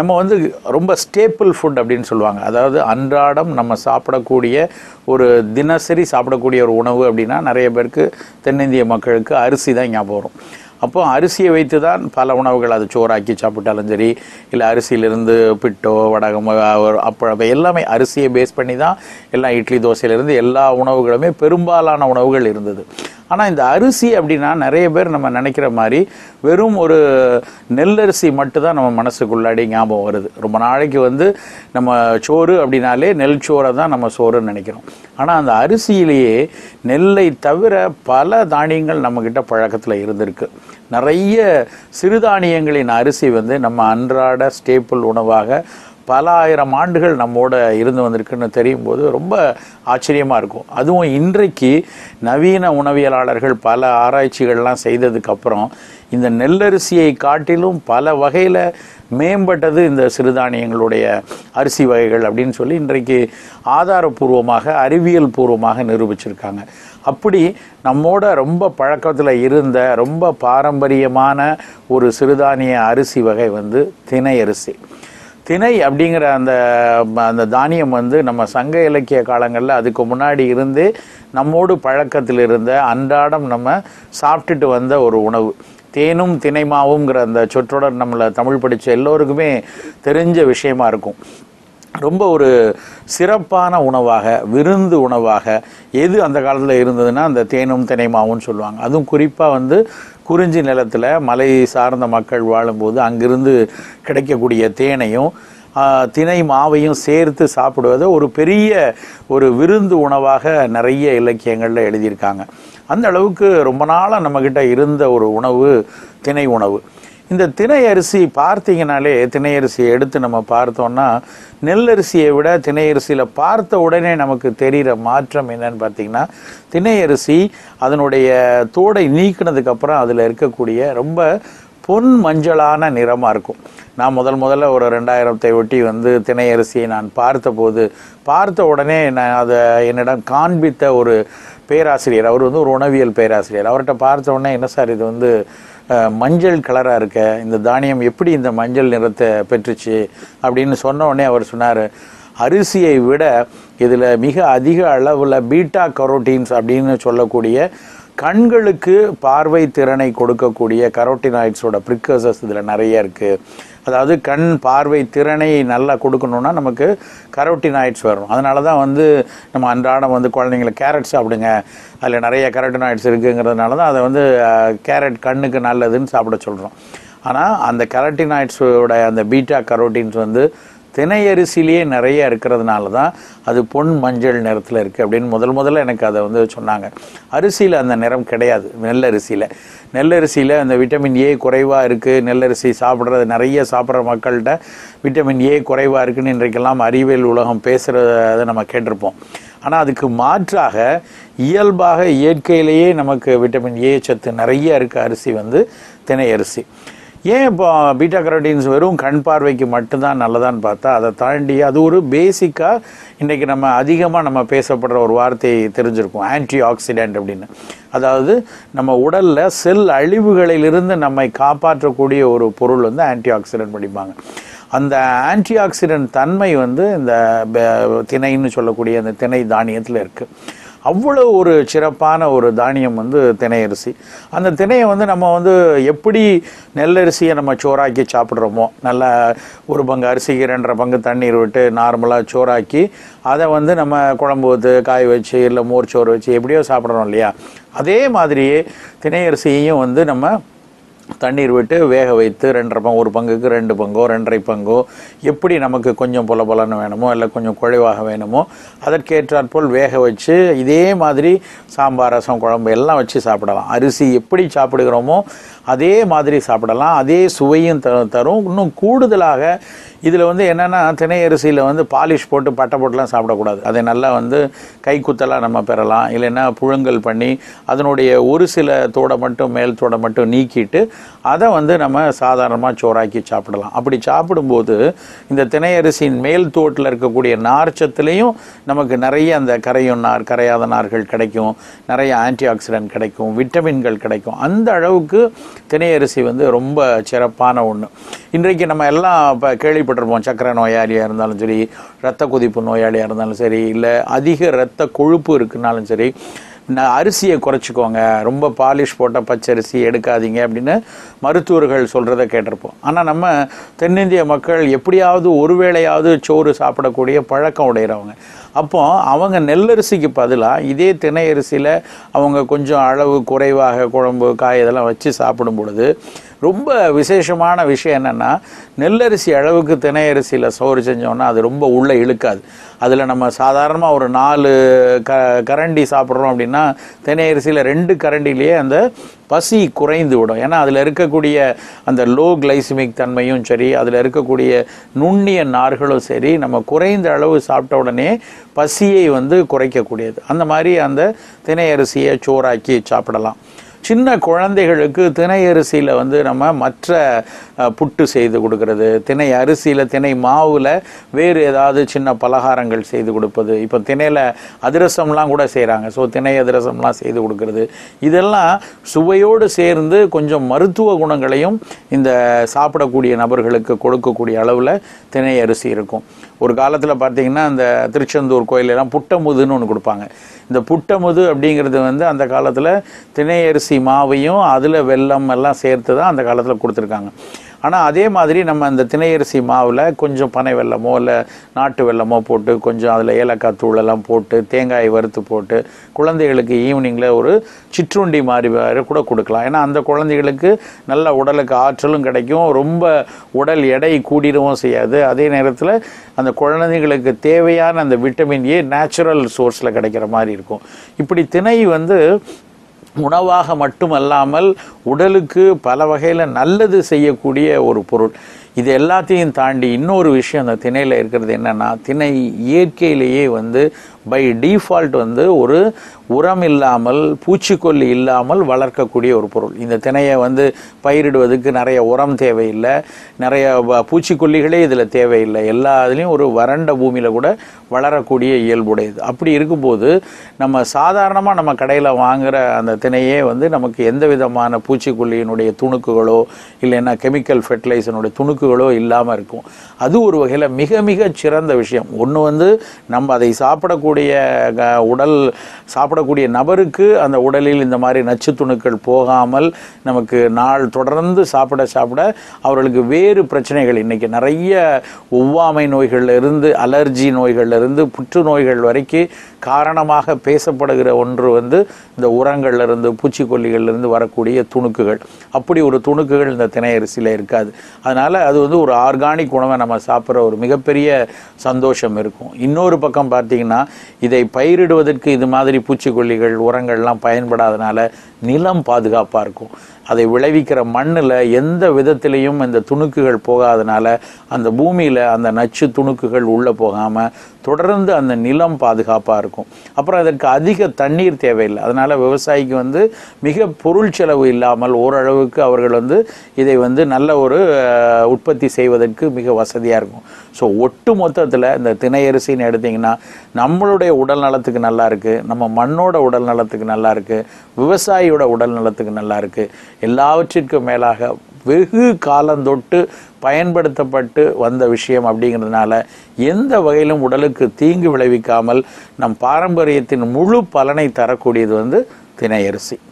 நம்ம வந்து ரொம்ப ஸ்டேப்பிள் ஃபுட் அப்படின்னு சொல்லுவாங்க அதாவது அன்றாடம் நம்ம சாப்பிடக்கூடிய ஒரு தினசரி சாப்பிடக்கூடிய ஒரு உணவு அப்படின்னா நிறைய பேருக்கு தென்னிந்திய மக்களுக்கு அரிசி தான் ஞாபகம் வரும் அப்போ அரிசியை வைத்து தான் பல உணவுகள் அது சோறாக்கி சாப்பிட்டாலும் சரி இல்லை அரிசியிலிருந்து பிட்டோ வடகமோ அப்போ எல்லாமே அரிசியை பேஸ் பண்ணி தான் எல்லாம் இட்லி தோசையிலேருந்து எல்லா உணவுகளுமே பெரும்பாலான உணவுகள் இருந்தது ஆனால் இந்த அரிசி அப்படின்னா நிறைய பேர் நம்ம நினைக்கிற மாதிரி வெறும் ஒரு நெல்லரிசி மட்டும்தான் நம்ம மனசுக்குள்ளாடி ஞாபகம் வருது ரொம்ப நாளைக்கு வந்து நம்ம சோறு அப்படின்னாலே நெல் சோறை தான் நம்ம சோறுன்னு நினைக்கிறோம் ஆனால் அந்த அரிசியிலேயே நெல்லை தவிர பல தானியங்கள் நம்மக்கிட்ட பழக்கத்தில் இருந்திருக்கு நிறைய சிறுதானியங்களின் அரிசி வந்து நம்ம அன்றாட ஸ்டேப்பிள் உணவாக பல ஆயிரம் ஆண்டுகள் நம்மோட இருந்து வந்திருக்குன்னு தெரியும் போது ரொம்ப ஆச்சரியமாக இருக்கும் அதுவும் இன்றைக்கு நவீன உணவியலாளர்கள் பல ஆராய்ச்சிகள்லாம் செய்ததுக்கப்புறம் இந்த நெல்லரிசியை காட்டிலும் பல வகையில் மேம்பட்டது இந்த சிறுதானியங்களுடைய அரிசி வகைகள் அப்படின்னு சொல்லி இன்றைக்கு ஆதாரபூர்வமாக அறிவியல் பூர்வமாக நிரூபிச்சிருக்காங்க அப்படி நம்மோட ரொம்ப பழக்கத்தில் இருந்த ரொம்ப பாரம்பரியமான ஒரு சிறுதானிய அரிசி வகை வந்து தினை அரிசி திணை அப்படிங்கிற அந்த அந்த தானியம் வந்து நம்ம சங்க இலக்கிய காலங்களில் அதுக்கு முன்னாடி இருந்தே நம்மோடு பழக்கத்தில் இருந்த அன்றாடம் நம்ம சாப்பிட்டுட்டு வந்த ஒரு உணவு தேனும் திணைமாவுங்கிற அந்த சொற்றொடர் நம்மளை தமிழ் படித்த எல்லோருக்குமே தெரிஞ்ச விஷயமா இருக்கும் ரொம்ப ஒரு சிறப்பான உணவாக விருந்து உணவாக எது அந்த காலத்தில் இருந்ததுன்னா அந்த தேனும் தினைமாவும் சொல்லுவாங்க அதுவும் குறிப்பாக வந்து குறிஞ்சி நிலத்தில் மலை சார்ந்த மக்கள் வாழும்போது அங்கிருந்து கிடைக்கக்கூடிய தேனையும் தினை மாவையும் சேர்த்து சாப்பிடுவதை ஒரு பெரிய ஒரு விருந்து உணவாக நிறைய இலக்கியங்களில் எழுதியிருக்காங்க அந்த அளவுக்கு ரொம்ப நாளாக நம்மக்கிட்ட இருந்த ஒரு உணவு திணை உணவு இந்த திணை அரிசி பார்த்தீங்கனாலே திணை அரிசியை எடுத்து நம்ம பார்த்தோம்னா நெல்லரிசியை விட திணை அரிசியில் பார்த்த உடனே நமக்கு தெரிகிற மாற்றம் என்னன்னு பார்த்தீங்கன்னா திணை அரிசி அதனுடைய தோடை நீக்கினதுக்கப்புறம் அதில் இருக்கக்கூடிய ரொம்ப பொன் மஞ்சளான நிறமாக இருக்கும் நான் முதல் முதல்ல ஒரு ரெண்டாயிரத்தை ஒட்டி வந்து திணை அரிசியை நான் பார்த்தபோது பார்த்த உடனே நான் அதை என்னிடம் காண்பித்த ஒரு பேராசிரியர் அவர் வந்து ஒரு உணவியல் பேராசிரியர் அவர்கிட்ட பார்த்த உடனே என்ன சார் இது வந்து மஞ்சள் கலராக இருக்க இந்த தானியம் எப்படி இந்த மஞ்சள் நிறத்தை பெற்றுச்சு அப்படின்னு சொன்ன உடனே அவர் சொன்னார் அரிசியை விட இதில் மிக அதிக அளவில் பீட்டா கரோட்டீன்ஸ் அப்படின்னு சொல்லக்கூடிய கண்களுக்கு பார்வை திறனை கொடுக்கக்கூடிய கரோட்டினாய்ட்ஸோட ப்ரிக்கர்சஸ் இதில் நிறைய இருக்குது அதாவது கண் பார்வை திறனை நல்லா கொடுக்கணுன்னா நமக்கு கரோட்டினாய்ட்ஸ் வரும் அதனால தான் வந்து நம்ம அன்றாடம் வந்து குழந்தைங்களை கேரட் சாப்பிடுங்க அதில் நிறைய கரோட்டினாய்ட்ஸ் இருக்குங்கிறதுனால தான் அதை வந்து கேரட் கண்ணுக்கு நல்லதுன்னு சாப்பிட சொல்கிறோம் ஆனால் அந்த கரோட்டினாய்ட்ஸோட அந்த பீட்டா கரோட்டின்ஸ் வந்து தினை அரிசிலேயே நிறைய இருக்கிறதுனால தான் அது பொன் மஞ்சள் நிறத்தில் இருக்குது அப்படின்னு முதல் முதல்ல எனக்கு அதை வந்து சொன்னாங்க அரிசியில் அந்த நிறம் கிடையாது நெல்லரிசியில் நெல்லரிசியில் அந்த விட்டமின் ஏ குறைவாக இருக்குது நெல்லரிசி சாப்பிட்றது நிறைய சாப்பிட்ற மக்கள்கிட்ட விட்டமின் ஏ குறைவாக இருக்குன்னு இன்றைக்கெல்லாம் அறிவியல் உலகம் பேசுகிறத நம்ம கேட்டிருப்போம் ஆனால் அதுக்கு மாற்றாக இயல்பாக இயற்கையிலேயே நமக்கு விட்டமின் ஏ சத்து நிறைய இருக்க அரிசி வந்து தினை அரிசி ஏன் இப்போ பீட்டா கரோட்டீன்ஸ் வெறும் கண் பார்வைக்கு மட்டும்தான் நல்லதான்னு பார்த்தா அதை தாண்டி அது ஒரு பேசிக்காக இன்றைக்கி நம்ம அதிகமாக நம்ம பேசப்படுற ஒரு வார்த்தை தெரிஞ்சிருக்கும் ஆன்டி ஆக்சிடென்ட் அப்படின்னு அதாவது நம்ம உடலில் செல் அழிவுகளிலிருந்து நம்மை காப்பாற்றக்கூடிய ஒரு பொருள் வந்து ஆன்டி ஆக்சிடென்ட் படிப்பாங்க அந்த ஆன்டி ஆக்சிடென்ட் தன்மை வந்து இந்த திணைன்னு சொல்லக்கூடிய அந்த திணை தானியத்தில் இருக்குது அவ்வளோ ஒரு சிறப்பான ஒரு தானியம் வந்து தினை அரிசி அந்த திணையை வந்து நம்ம வந்து எப்படி நெல்லரிசியை நம்ம சோறாக்கி சாப்பிட்றோமோ நல்லா ஒரு பங்கு அரிசிக்கு ரெண்டரை பங்கு தண்ணீர் விட்டு நார்மலாக சோறாக்கி அதை வந்து நம்ம குழம்பு ஊற்று காய வச்சு இல்லை மோர் சோறு வச்சு எப்படியோ சாப்பிட்றோம் இல்லையா அதே மாதிரியே தினை அரிசியையும் வந்து நம்ம தண்ணீர் விட்டு வேக வைத்து ரெண்டரை பங்கு ஒரு பங்குக்கு ரெண்டு பங்கோ ரெண்டரை பங்கோ எப்படி நமக்கு கொஞ்சம் பொல பொலன்னு வேணுமோ இல்லை கொஞ்சம் குழைவாக வேணுமோ அதற்கேற்றாற்போல் வேக வச்சு இதே மாதிரி சாம்பார் ரசம் குழம்பு எல்லாம் வச்சு சாப்பிடலாம் அரிசி எப்படி சாப்பிடுகிறோமோ அதே மாதிரி சாப்பிடலாம் அதே சுவையும் த தரும் இன்னும் கூடுதலாக இதில் வந்து என்னென்னா திணை அரிசியில் வந்து பாலிஷ் போட்டு பட்டை போட்டுலாம் சாப்பிடக்கூடாது அதை நல்லா வந்து கை குத்தலாக நம்ம பெறலாம் இல்லைன்னா புழுங்கல் பண்ணி அதனுடைய ஒரு சில தோடை மட்டும் மேல் தோடை மட்டும் நீக்கிட்டு அதை வந்து நம்ம சாதாரணமாக சோறாக்கி சாப்பிடலாம் அப்படி சாப்பிடும்போது இந்த திணை அரிசியின் மேல் தோட்டில் இருக்கக்கூடிய நார்ச்சத்துலேயும் நமக்கு நிறைய அந்த கரையும் நார் கரையாத நார்கள் கிடைக்கும் நிறைய ஆன்டி ஆக்சிடென்ட் கிடைக்கும் விட்டமின்கள் கிடைக்கும் அந்த அளவுக்கு திணை அரிசி வந்து ரொம்ப சிறப்பான ஒன்று இன்றைக்கு நம்ம எல்லாம் இப்போ கேள்விப்பட்டிருப்போம் சக்கரை நோயாளியாக இருந்தாலும் சரி இரத்த கொதிப்பு நோயாளியாக இருந்தாலும் சரி இல்லை அதிக இரத்த கொழுப்பு இருக்குனாலும் சரி ந- அரிசியை குறைச்சிக்கோங்க ரொம்ப பாலிஷ் போட்ட பச்சரிசி எடுக்காதீங்க அப்படின்னு மருத்துவர்கள் சொல்கிறத கேட்டிருப்போம் ஆனால் நம்ம தென்னிந்திய மக்கள் எப்படியாவது ஒரு வேளையாவது சோறு சாப்பிடக்கூடிய பழக்கம் உடையறவங்க அப்போ அவங்க நெல்லரிசிக்கு பதிலாக இதே திணை அரிசியில் அவங்க கொஞ்சம் அளவு குறைவாக குழம்பு காய் இதெல்லாம் வச்சு சாப்பிடும் பொழுது ரொம்ப விசேஷமான விஷயம் என்னென்னா நெல்லரிசி அளவுக்கு திணை அரிசியில் சோறு செஞ்சோன்னா அது ரொம்ப உள்ளே இழுக்காது அதில் நம்ம சாதாரணமாக ஒரு நாலு க கரண்டி சாப்பிட்றோம் அப்படின்னா திணை அரிசியில் ரெண்டு கரண்டிலேயே அந்த பசி குறைந்து விடும் ஏன்னா அதில் இருக்கக்கூடிய அந்த லோ கிளைசிமிக் தன்மையும் சரி அதில் இருக்கக்கூடிய நுண்ணிய நார்களும் சரி நம்ம குறைந்த அளவு சாப்பிட்ட உடனே பசியை வந்து குறைக்கக்கூடியது அந்த மாதிரி அந்த திணை அரிசியை சோறாக்கி சாப்பிடலாம் சின்ன குழந்தைகளுக்கு திணை அரிசியில் வந்து நம்ம மற்ற அஹ், புட்டு செய்து கொடுக்கறது திணை அரிசியில் திணை மாவில் வேறு ஏதாவது சின்ன பலகாரங்கள் செய்து கொடுப்பது இப்போ திணையில் அதிரசம்லாம் கூட செய்கிறாங்க ஸோ திணை அதிரசம்லாம் செய்து கொடுக்கறது இதெல்லாம் சுவையோடு சேர்ந்து கொஞ்சம் மருத்துவ குணங்களையும் இந்த சாப்பிடக்கூடிய நபர்களுக்கு கொடுக்கக்கூடிய அளவில் திணை அரிசி இருக்கும் ஒரு காலத்தில் பார்த்தீங்கன்னா இந்த திருச்செந்தூர் கோயிலெல்லாம் புட்டமுதுன்னு ஒன்று கொடுப்பாங்க இந்த புட்டமுது அப்படிங்கிறது வந்து அந்த காலத்தில் திணை அரிசி மாவையும் அதில் வெல்லம் எல்லாம் சேர்த்து தான் அந்த காலத்தில் கொடுத்துருக்காங்க ஆனால் அதே மாதிரி நம்ம அந்த திணை அரிசி மாவில் கொஞ்சம் பனை வெல்லமோ இல்லை நாட்டு வெல்லமோ போட்டு கொஞ்சம் அதில் ஏலக்காய் தூளெல்லாம் போட்டு தேங்காய் வறுத்து போட்டு குழந்தைகளுக்கு ஈவினிங்கில் ஒரு சிற்றுண்டி மாதிரி வேறு கூட கொடுக்கலாம் ஏன்னா அந்த குழந்தைகளுக்கு நல்ல உடலுக்கு ஆற்றலும் கிடைக்கும் ரொம்ப உடல் எடை கூடிடவும் செய்யாது அதே நேரத்தில் அந்த குழந்தைகளுக்கு தேவையான அந்த விட்டமின் ஏ நேச்சுரல் சோர்ஸில் கிடைக்கிற மாதிரி இருக்கும் இப்படி திணை வந்து உணவாக மட்டுமல்லாமல் உடலுக்கு பல வகையில் நல்லது செய்யக்கூடிய ஒரு பொருள் இது எல்லாத்தையும் தாண்டி இன்னொரு விஷயம் அந்த திணையில் இருக்கிறது என்னன்னா திணை இயற்கையிலேயே வந்து பை டிஃபால்ட் வந்து ஒரு உரம் இல்லாமல் பூச்சிக்கொல்லி இல்லாமல் வளர்க்கக்கூடிய ஒரு பொருள் இந்த திணையை வந்து பயிரிடுவதற்கு நிறைய உரம் தேவையில்லை நிறைய வ- பூச்சிக்கொல்லிகளே இதில் தேவையில்லை எல்லா இதுலேயும் ஒரு வறண்ட பூமியில் கூட வளரக்கூடிய இயல்புடையது அப்படி இருக்கும்போது நம்ம சாதாரணமாக நம்ம கடையில் வாங்குற அந்த திணையே வந்து நமக்கு எந்த விதமான பூச்சிக்கொல்லியினுடைய துணுக்குகளோ இல்லைன்னா கெமிக்கல் ஃபெர்டிலைசனுடைய துணுக்குகளோ இல்லாமல் இருக்கும் அது ஒரு வகையில் மிக மிக சிறந்த விஷயம் ஒன்று வந்து நம்ம அதை சாப்பிடக்கூடிய க- உடல் சாப்பிடக்கூடிய நபருக்கு அந்த உடலில் இந்த மாதிரி நச்சு துணுக்கள் போகாமல் நமக்கு நாள் தொடர்ந்து சாப்பிட சாப்பிட அவர்களுக்கு வேறு பிரச்சனைகள் இன்னைக்கு நிறைய ஒவ்வாமை நோய்கள்ல இருந்து அலர்ஜி நோய்கள்ல இருந்து புற்றுநோய்கள் வரைக்கும் காரணமாக பேசப்படுகிற ஒன்று வந்து இந்த உரங்கள்ல இருந்து பூச்சிக்கொல்லிகள்ல இருந்து வரக்கூடிய துணுக்குகள் அப்படி ஒரு துணுக்குகள் இந்த திணை அரிசியில் இருக்காது அதனால அது வந்து ஒரு ஆர்கானிக் உணவை நம்ம சாப்பிட்ற ஒரு மிகப்பெரிய சந்தோஷம் இருக்கும் இன்னொரு பக்கம் பார்த்தீங்கன்னா இதை பயிரிடுவதற்கு இது மாதிரி பூச்சிக்கொல்லிகள் உரங்கள்லாம் பயன்படாதனால நிலம் பாதுகாப்பாக இருக்கும் அதை விளைவிக்கிற மண்ணில் எந்த விதத்திலையும் இந்த துணுக்குகள் போகாதனால அந்த பூமியில் அந்த நச்சு துணுக்குகள் உள்ளே போகாமல் தொடர்ந்து அந்த நிலம் பாதுகாப்பாக இருக்கும் அப்புறம் அதற்கு அதிக தண்ணீர் தேவையில்லை அதனால் விவசாயிக்கு வந்து மிக பொருள் செலவு இல்லாமல் ஓரளவுக்கு அவர்கள் வந்து இதை வந்து நல்ல ஒரு அஹ், உற்பத்தி செய்வதற்கு மிக வசதியாக இருக்கும் ஸோ ஒட்டு மொத்தத்தில் இந்த திணை அரிசின்னு எடுத்தீங்கன்னா நம்மளுடைய உடல் நலத்துக்கு நல்லா இருக்கு நம்ம மண்ணோட உடல் நலத்துக்கு நல்லா இருக்கு விவசாயியோட உடல் நலத்துக்கு நல்லா இருக்கு எல்லாவற்றிற்கும் மேலாக வெகு காலந்தொட்டு பயன்படுத்தப்பட்டு வந்த விஷயம் அப்படிங்கிறதுனால எந்த வகையிலும் உடலுக்கு தீங்கு விளைவிக்காமல் நம் பாரம்பரியத்தின் முழு பலனை தரக்கூடியது வந்து திணை அரிசி